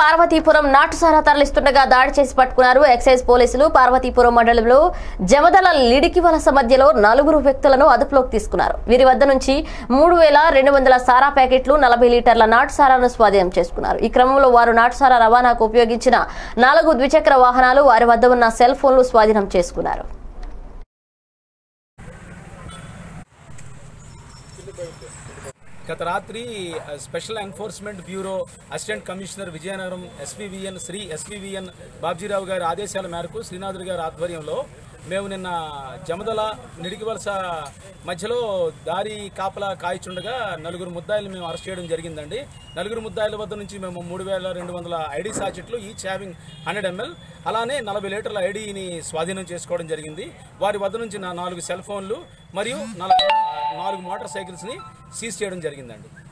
పార్వతీపురం నాటుసారా తరలిస్తుండగా దాడి చేసి పట్టుకున్నారు ఎక్సైజ్ పోలీసులు పార్వతీపురం మండలంలో జమదల లిడికి వలస మధ్యలో నలుగురు వ్యక్తులను అదుపులోకి తీసుకున్నారు వీరి వద్ద నుంచి మూడు వేల రెండు వందల సారా ప్యాకెట్లు నలభై లీటర్ల నాటుసారాను స్వాధీనం చేసుకున్నారు ఈ క్రమంలో వారు నాటుసారా రవాణాకు ఉపయోగించిన నాలుగు ద్విచక్ర వాహనాలు వారి వద్ద ఉన్న సెల్ ఫోన్లు స్వాధీనం చేసుకున్నారు గత రాత్రి ఆ, special enforcement bureau assistant commissioner Vizianagaram SPVN Shri SPVN Babjirao గారి ఆదేశాల మేరకు శ్రీనాథుడు గారి ఆధ్వర్యంలో మేము నిన్న జమదల నిడికివలస మధ్యలో దారి కాపలా కాయిచుండగా నలుగురు ముద్దాయిలు మేము అరెస్ట్ చేయడం జరిగిందండి నలుగురు ముద్దాయిల వద్ద నుంచి మేము మూడు వేల రెండు వందల ఐడి సాచెట్లు ఈచ్ హ్యావింగ్ హండ్రెడ్ ఎంఎల్ అలానే నలభై లీటర్ల ఐడిని స్వాధీనం చేసుకోవడం జరిగింది వారి వద్ద నుంచి నా నాలుగు సెల్ ఫోన్లు మరియు నల- నాలుగు మోటార్ సైకిల్స్ని సీజ్ చేయడం జరిగిందండి